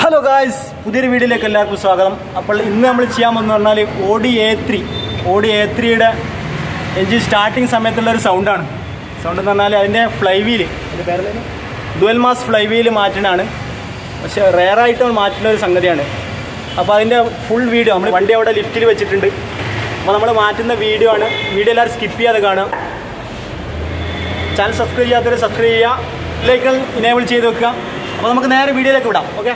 Hello guys പുതിയൊരു വീഡിയോയിലേക്ക് എല്ലാവർക്കും സ്വാഗതം അപ്പോൾ ഇന്ന് നമ്മൾ ചെയ്യാൻ പോകുന്നത് പറഞ്ഞാൽ Audi A three Audi A ത്രീയുടെ എഞ്ചിൻ സ്റ്റാർട്ടിങ് സമയത്തുള്ള ഒരു സൗണ്ടാണ് സൗണ്ട് എന്ന് പറഞ്ഞാൽ അതിൻ്റെ flywheel dual mass flywheel മാറ്റണാണ് പക്ഷേ റെയറായിട്ട് മാറ്റുന്ന ഒരു സംഗതിയാണ് അപ്പോൾ അതിൻ്റെ ഫുൾ വീഡിയോ നമ്മൾ വണ്ടി അവിടെ ലിഫ്റ്റിൽ വെച്ചിട്ടുണ്ട് അപ്പോൾ നമ്മൾ മാറ്റുന്ന വീഡിയോ ആണ് വീഡിയോ എല്ലാവരും സ്കിപ്പ് ചെയ്യാതെ കാണാം ചാനൽ സബ്സ്ക്രൈബ് ചെയ്യാത്തവർ സബ്സ്ക്രൈബ് ചെയ്യുക ലൈക്ക് ഇനേബിൾ ചെയ്ത് വെക്കുക അപ്പോൾ നമുക്ക് നേരെ വീഡിയോയിലേക്ക് വിടാം ഓക്കെ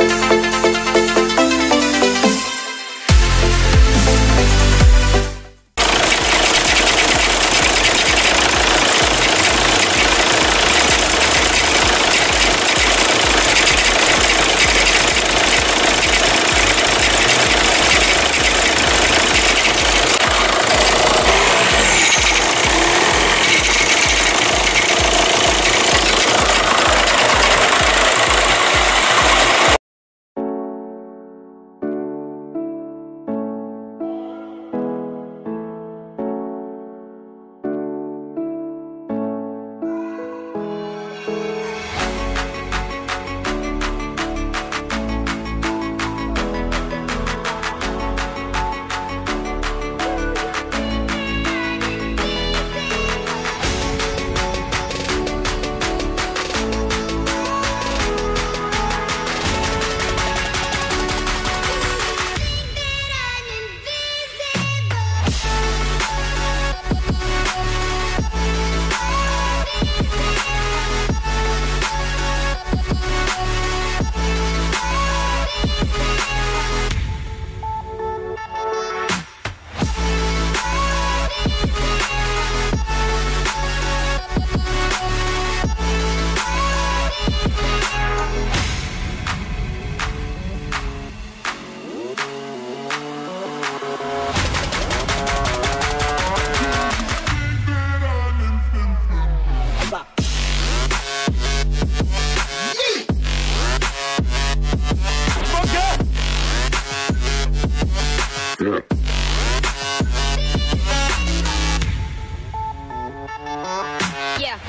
Yeah.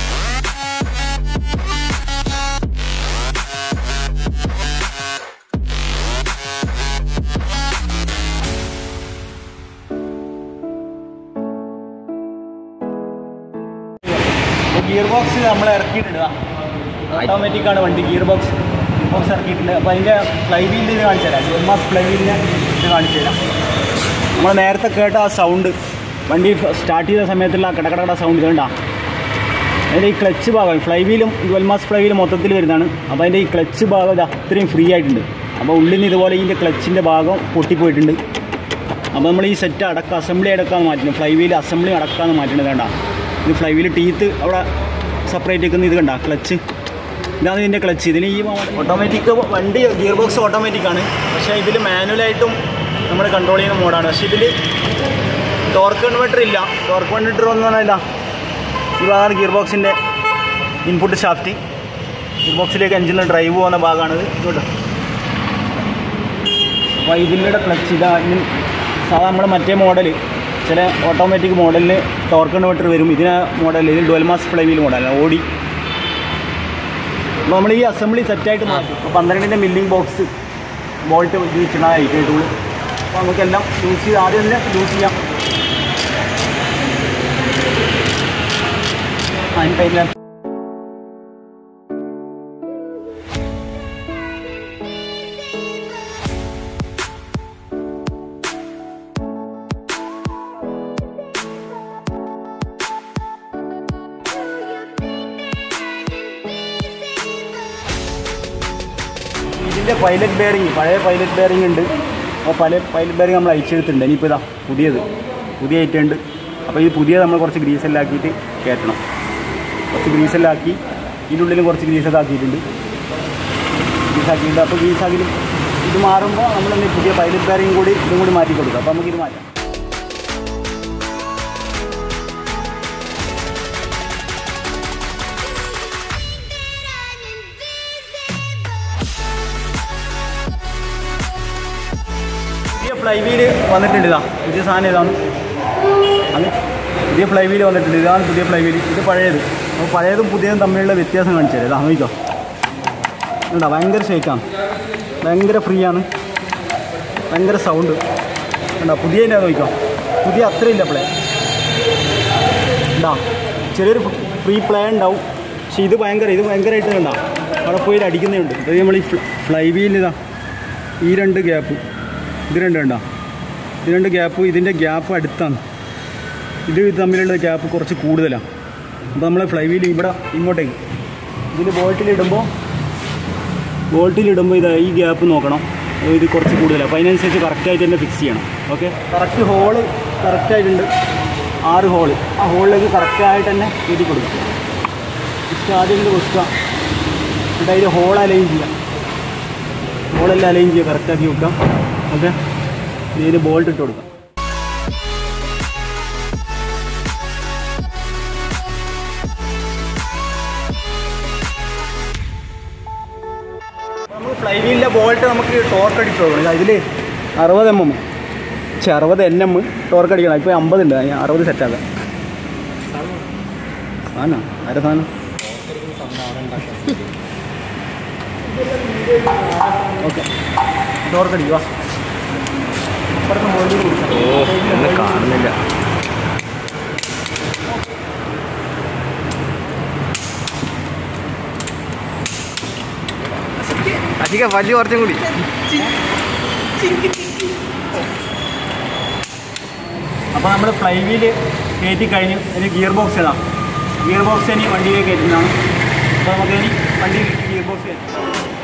ഗിയർ ബോക്സ് നമ്മൾ ഇറക്കിയിട്ടുണ്ട് ഓട്ടോമാറ്റിക് ആണ് വണ്ടി ഗിയർ ബോക്സ് ബോക്സ് ഇറക്കിയിട്ടുണ്ട് അപ്പോൾ അതിൻ്റെ ഫ്ലൈ വീലിൻ്റെ ഇത് കാണിച്ചു തരാം എം മാസ് ഫ്ലൈ വീലിൻ്റെ ഇത് കാണിച്ചു തരാം നമ്മൾ നേരത്തെ കേട്ട ആ സൗണ്ട് വണ്ടി സ്റ്റാർട്ട് ചെയ്ത സമയത്തുള്ള ആ കടകടകട സൗണ്ട് ഇതുണ്ടാ അതിൻ്റെ ഈ ക്ലച്ച് ഭാഗം ഫ്ലൈ വീലും ട്വൽവ് മാസ് ഫ്ലൈ വീലും മൊത്തത്തിൽ വരുന്നതാണ് അപ്പോൾ അതിൻ്റെ ഈ ക്ലച്ച് ഭാഗം ഇത് അത്രയും ഫ്രീ ആയിട്ടുണ്ട് അപ്പോൾ ഉള്ളിൽ നിന്ന് ഇതുപോലെ ഇതിൻ്റെ ക്ലച്ചിൻ്റെ ഭാഗം പൊട്ടിപ്പോയിട്ടുണ്ട് അപ്പോൾ നമ്മൾ ഈ സെറ്റ് അടക്ക അസംബ്ലി അടക്കാന്ന് മാറ്റുന്നത് ഫ്ലൈ വീൽ അസംബ്ലി അടക്കാന്ന് മാറ്റുന്നത് കണ്ട ഇത് ഫ്ലൈ വീൽ ടീത്ത് അവിടെ സെപ്പറേറ്റ് വെക്കുന്ന ഇത് കണ്ട ക്ലച്ച് ഇതാണ് ഇതിൻ്റെ ക്ലച്ച് ഇതിന് ഈ ഓട്ടോമാറ്റിക് വണ്ടി ഗിയർ ബോക്സ് ഓട്ടോമാറ്റിക് ആണ് പക്ഷേ ഇതിൽ മാനുവലായിട്ടും നമ്മൾ കൺട്രോൾ ചെയ്യുന്ന മോഡാണ് പക്ഷേ ഇതിൽ ടോർക്ക് കൺവെർട്ടർ ഇല്ല ടോർക്ക് കൺവെർട്ടർ ഒന്നും പറഞ്ഞാൽ ഈ ഭാഗമാണ് ഗിയർ ബോക്സിൻ്റെ ഇൻപുട്ട് ഷാഫ്റ്റ് ഗിയർ ബോക്സിലേക്ക് എഞ്ചിനിൽ ഡ്രൈവ് പോകുന്ന ഭാഗമാണിത് ഇങ്ങോട്ട് അപ്പോൾ ഇതിൻ്റെ ക്ലച്ച് ഇതാ ഇതിന് സാധാരണ നമ്മുടെ മറ്റേ മോഡൽ ചില ഓട്ടോമാറ്റിക് മോഡലിന് ടോർക്ക് കൺവെർട്ടർ വരും ഇതിന് മോഡൽ ഇതിൽ ഡുവൽ മാസ് ഫ്ലൈവീൽ മോഡലാണ് ഓടി അപ്പോൾ നമ്മൾ ഈ അസംബ്ലി സെറ്റായിട്ട് മാറ്റും അപ്പോൾ പന്ത്രണ്ടിൻ്റെ മില്ലിംഗ് ബോക്സ് ബോൾട്ട് വെച്ചിട്ടായിരിക്കും ടൂൾ അപ്പോൾ നമുക്കെല്ലാം യൂസ് ചെയ്ത് ആദ്യം തന്നെ യൂസ് ചെയ്യാം അതിന് ടൈമിലാണ് ഇതിൻ്റെ പൈലറ്റ് ബെയറിങ് പഴയ പൈലറ്റ് ബെയറിങ് ഉണ്ട് അപ്പോൾ പല പൈലറ്റ് ബെയറിങ് നമ്മൾ അയച്ചെടുത്തിട്ടുണ്ട് ഇനിയിപ്പോൾ ഇതാ പുതിയത് പുതിയ ഐറ്റം ഉണ്ട് അപ്പോൾ ഈ പുതിയത് നമ്മൾ കുറച്ച് ഗ്രീസെല്ലാം ആക്കിയിട്ട് കയറ്റണം കുറച്ച് ഗ്രീസെല്ലാം ആക്കി ഇതിൻ്റെ ഉള്ളിലും കുറച്ച് ഗ്രീസൊക്കെ ആക്കിയിട്ടുണ്ട് ഗ്രീസാക്കിയിട്ടുണ്ട് അപ്പോൾ ഗ്രീസാക്കി ഇത് മാറുമ്പോൾ നമ്മൾ എന്ത് പുതിയ പൈലറ്റ് ബെയറിങ് കൂടി ഇതും കൂടി മാറ്റി കൊടുക്കുക അപ്പോൾ നമുക്കിത് മാറ്റാം പുതിയ ഫ്ലൈ വീല് വന്നിട്ടുണ്ട് ഇതാ പുതിയ സാധനം ഇതാണ് അത് പുതിയ ഫ്ലൈ വീല് വന്നിട്ടുണ്ട് ഇതാണ് പുതിയ ഫ്ലൈ വീല് ഇത് പഴയത് അപ്പോൾ പഴയതും പുതിയതും തമ്മിലുള്ള വ്യത്യാസം കാണിച്ചു തരാം ഇതാ നോക്കിക്കോ ഉണ്ടോ ഭയങ്കര ഷേക്കാണ് ഭയങ്കര ഫ്രീ ആണ് ഭയങ്കര സൗണ്ട് കണ്ടോ പുതിയ തന്നെ നോക്കാം പുതിയ അത്രയില്ല പ്ലേ ഉണ്ടാ ചെറിയൊരു ഫ്രീ പ്ലേ ഉണ്ടാവും പക്ഷെ ഇത് ഭയങ്കര ഇത് ഭയങ്കരമായിട്ട് കണ്ടാ അവിടെ പോയി അടിക്കുന്നേ ഉണ്ട് ഇത് നമ്മൾ ഈ ഫ്ലൈ വീൽ ഇതാ ഈ രണ്ട് ഗ്യാപ്പ് ഇത് രണ്ട് കണ്ടാ ഇത് രണ്ട് ഗ്യാപ്പ് ഇതിൻ്റെ ഗ്യാപ്പ് അടുത്താണ് ഇത് തമ്മിലുള്ള ഗ്യാപ്പ് കുറച്ച് കൂടുതലാണ് അപ്പോൾ നമ്മൾ ഫ്ലൈ വീൽ ഇവിടെ ഇങ്ങോട്ടേക്ക് ഇതിൽ ബോൾട്ടിലിടുമ്പോൾ ബോൾട്ടിലിടുമ്പോൾ ഇത് ഈ ഗ്യാപ്പ് നോക്കണം ഇത് കുറച്ച് കൂടുതലാണ് അപ്പോൾ അതിനനുസരിച്ച് കറക്റ്റായിട്ട് തന്നെ ഫിക്സ് ചെയ്യണം ഓക്കെ കറക്റ്റ് ഹോള് കറക്റ്റായിട്ടുണ്ട് ആറ് ഹോള് ആ ഹോളിലേക്ക് കറക്റ്റായിട്ട് തന്നെ എഴുതി കൊടുക്കുക ജസ്റ്റ് ആദ്യം ഇത് വെക്കുക എന്നിട്ട് അതിൽ ഹോൾ അലൈൻ ചെയ്യാം ഹോളെല്ലാം അലൈൻ ചെയ്യുക കറക്റ്റാക്കി വെക്കാം ഓക്കെ ഇതിൽ ബോൾട്ട് ഇട്ട് കൊടുക്കാം നമ്മൾ ഫ്ലൈ വീലിൻ്റെ ബോൾട്ട് നമുക്ക് ടോർക്ക് അടിച്ച് കൊടുക്കണം ഇതിൽ അറുപത് എം എം പക്ഷേ അറുപത് എൻ എം ടോർക്ക് അടിക്കണം ഇപ്പോൾ അമ്പത് ഉണ്ട് അതിന് അറുപത് സെറ്റാക്കാം സാധനം ആരെ സാധനം ഓക്കെ ടോർക്ക് അടിക്കുക അപ്പുറത്ത് ബോൾട്ട് ഒന്നും കാണുന്നില്ല അധികം വലിയ കുറച്ചും കൂടി അപ്പോൾ നമ്മൾ ഫ്ലൈ വീല് കയറ്റി കഴിഞ്ഞു ഇനി ഗിയർ ബോക്സ് ഇടാം ഗിയർ ബോക്സ് ഇനി വണ്ടിയിലേക്ക് കയറ്റുന്നതാണ് അപ്പോൾ നമുക്ക് ഇനി വണ്ടി ഗിയർ ബോക്സ് കയറ്റാം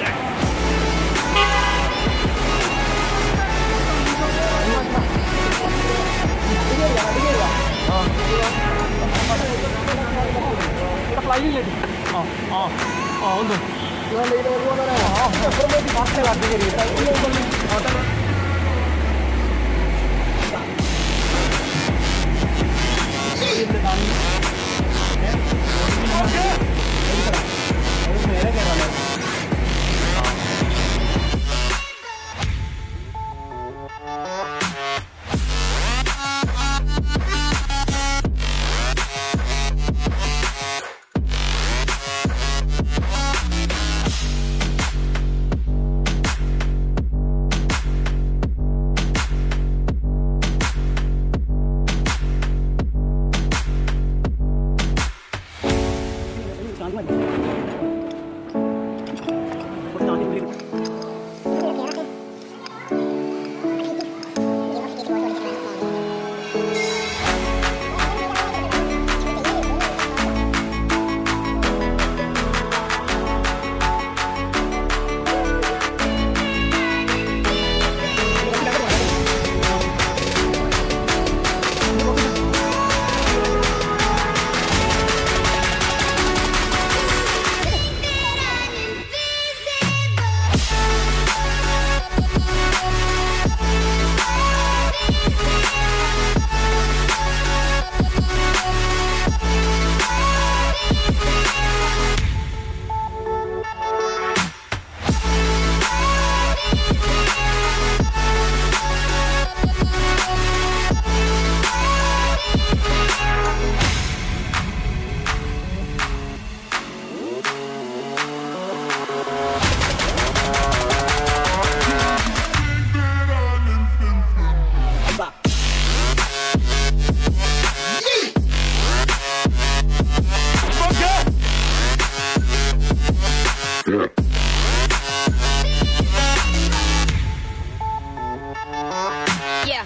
Yeah.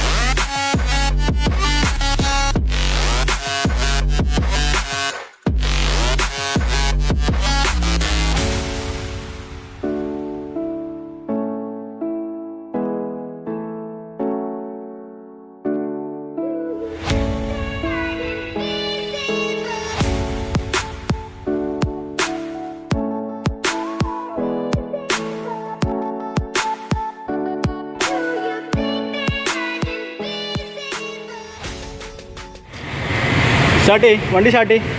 സ്റ്റാർട്ട് ചെയ്യ് വണ്ടി സ്റ്റാർട്ട് ചെയ്യ്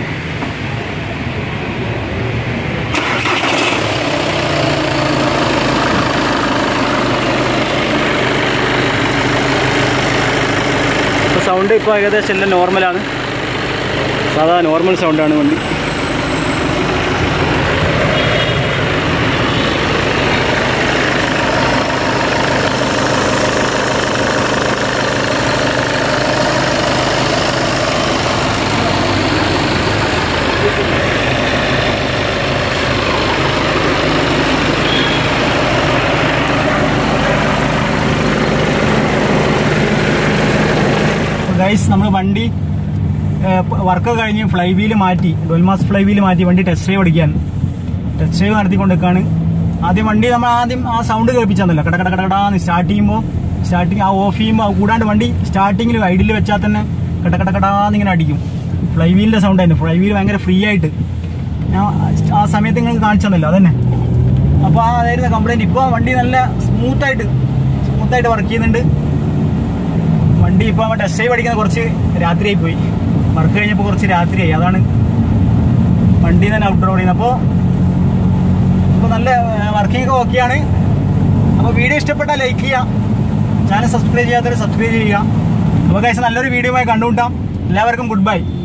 സൗണ്ട് ഇപ്പോൾ ഏകദേശം എല്ലാം നോർമലാണ് സാധാ നോർമൽ സൗണ്ടാണ് വണ്ടി ഗൈസ് നമ്മൾ വണ്ടി വർക്ക് കഴിഞ്ഞ് ഫ്ലൈ വീല് മാറ്റി ഡൊൽമാസ് ഫ്ലൈ വീല് മാറ്റി വണ്ടി ടെസ്റ്റ് ഡ്രൈവ് അടിക്കാൻ ടെസ്റ്റ് ഡ്രൈവ് നടത്തിക്കൊണ്ടിരിക്കുകയാണ് ആദ്യം വണ്ടി നമ്മൾ ആദ്യം ആ സൗണ്ട് കേൾപ്പിച്ചാന്നല്ലോ കട കട കടകടാന്ന് സ്റ്റാർട്ട് ചെയ്യുമ്പോൾ സ്റ്റാർട്ടിങ് ആ ഓഫ് ചെയ്യുമ്പോൾ കൂടാണ്ട് വണ്ടി സ്റ്റാർട്ടിങ്ങിൽ ഐഡിൽ വെച്ചാൽ തന്നെ കട കട കടാന്ന് ഇങ്ങനെ അടിക്കും ഫ്ലൈ വീലിന്റെ സൗണ്ട് ആയിരുന്നു ഫ്ലൈ വീൽ ഭയങ്കര ഫ്രീ ആയിട്ട് ഞാൻ ആ സമയത്ത് നിങ്ങൾക്ക് കാണിച്ചു തന്നല്ലോ അതന്നെ അപ്പോൾ ആ അതായിരുന്നു കംപ്ലൈൻറ്റ് ഇപ്പോൾ വണ്ടി നല്ല സ്മൂത്തായിട്ട് സ്മൂത്തായിട്ട് വർക്ക് ചെയ്യുന്നുണ്ട് വണ്ടി ഇപ്പോൾ ടെസ്റ്റ് ഡ്രൈവ് അടിക്കുന്നത് കുറച്ച് രാത്രിയായി പോയി വർക്ക് കഴിഞ്ഞപ്പോൾ കുറച്ച് രാത്രിയായി അതാണ് വണ്ടി തന്നെ ഔട്ട്ഡോർ ഓടിക്കുന്നത് അപ്പോൾ ഇപ്പോൾ നല്ല വർക്കിംഗ് ഒക്കെ ഓക്കെയാണ് അപ്പോൾ വീഡിയോ ഇഷ്ടപ്പെട്ടാൽ ലൈക്ക് ചെയ്യുക ചാനൽ സബ്സ്ക്രൈബ് ചെയ്യാത്തവർ സബ്സ്ക്രൈബ് ചെയ്യുക അപ്പോൾ കഴിച്ച് നല്ലൊരു വീഡിയോ ആയി കണ്ടുമുട്ടാം എല്ലാവർക്കും ഗുഡ് ബൈ